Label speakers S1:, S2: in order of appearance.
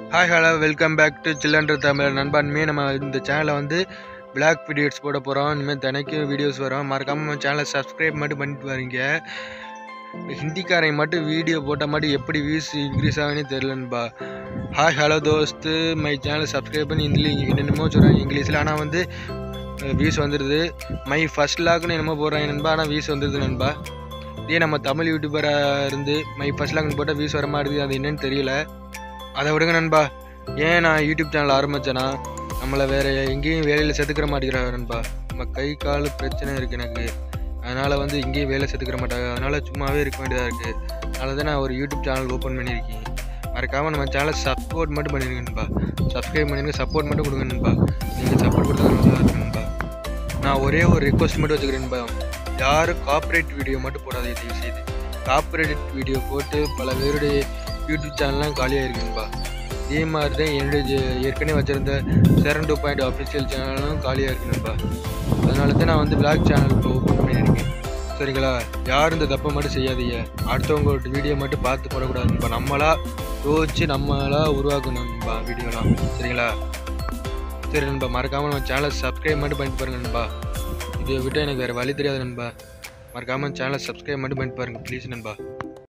S1: hi hello welcome back to சில்லன்ற தமிழ் நண்பன்மே நம்ம இந்த சேனலை வந்து பிளாக் வீடியோஸ் போட போகிறோம் இனிமேல் தினைக்கும் வீடியோஸ் வரும் மறக்காமல் நம்ம சேனலை சப்ஸ்கிரைப் மட்டும் பண்ணிட்டு வரீங்க ஹிந்திக்காரங்க மட்டும் வீடியோ போட்டால் மட்டும் எப்படி வியூஸ் இன்க்ரீஸ் ஆகுன்னு தெரிலன்பா ஹாய் ஹலோ தோஸ்து மை சேனலை சப்ஸ்கிரைப் பண்ணி இந்தில் என்னென்னமோ சொல்கிறாங்க இங்கிலீஷில் ஆனால் வந்து வியூஸ் வந்துடுது மை ஃபஸ்ட் லாக்னு என்னமோ போடுறாங்க நண்பா ஆனால் வியூஸ் வந்துடுது நண்பா இதே நம்ம தமிழ் யூடியூபராக இருந்து மை ஃபஸ்ட் லாக்னு போட்டால் வியூஸ் வர மாட்டேங்குது அது என்னன்னு தெரியல அதை விடுங்க நண்பா ஏன் நான் யூடியூப் சேனல் ஆரம்பித்தேன்னா நம்மளை வேறு எங்கேயும் வேலையில் செதுக்கிற மாட்டேங்கிறாங்க நண்பா நம்ம கை கால் பிரச்சனை இருக்குது எனக்கு அதனால் வந்து எங்கேயும் வேலை செதுக்கிற மாட்டாங்க அதனால் சும்மாவே இருக்க வேண்டியதாக இருக்குது அதனால தான் நான் ஒரு யூடியூப் சேனல் ஓப்பன் பண்ணியிருக்கேன் மறக்காமல் நம்ம சேனலை சப்போர்ட் மட்டும் பண்ணிடுங்க நண்பா சப்ஸ்கிரைப் பண்ணிடுங்க சப்போர்ட் மட்டும் கொடுங்க நண்பா நீங்கள் சப்போர்ட் கொடுத்தா நல்லா இருக்கும் நண்பா நான் ஒரே ஒரு ரிக்வஸ்ட் மட்டும் வச்சுக்கிறேன் நண்பா யாரும் காப்பரேட் வீடியோ மட்டும் போடாதீங்க தயவு செய்து காப்பரேட் வீடியோ போட்டு பல பேருடைய யூடியூப் சேனல்லாம் காலியாக இருக்குன்பா இதே மாதிரி தான் என்னுடைய ஜெ- ஏற்கனவே வச்சுருந்த செவன் டூ பாயிண்ட் அஃபிஷியல் சேனலும் காலியாக இருக்குன்பா அதனால தான் நான் வந்து பிளாக் சேனல் இப்போ ஓப்பன் பண்ணியிருக்கேன் சரிங்களா யாரும் இந்த தப்பை மட்டும் செய்யாதீங்க அடுத்தவங்களோட வீடியோ மட்டும் பார்த்து போடக்கூடாதுன்பா நம்மளா யோசிச்சு நம்மளா உருவாக்கணும்பா வீடியோலாம் சரிங்களா சரி நண்பா மறக்காமல் நம்ம சேனலை சப்ஸ்கிரைப் மட்டும் பண்ணிட்டு பாருங்க நண்பா இதை விட்டு எனக்கு வேறு வழி தெரியாது நண்பா மறக்காமல் சேனலை சப்ஸ்கிரைப் மட்டும் பண்ணிட்டு பாருங்க ப்ளீஸ் நண்பா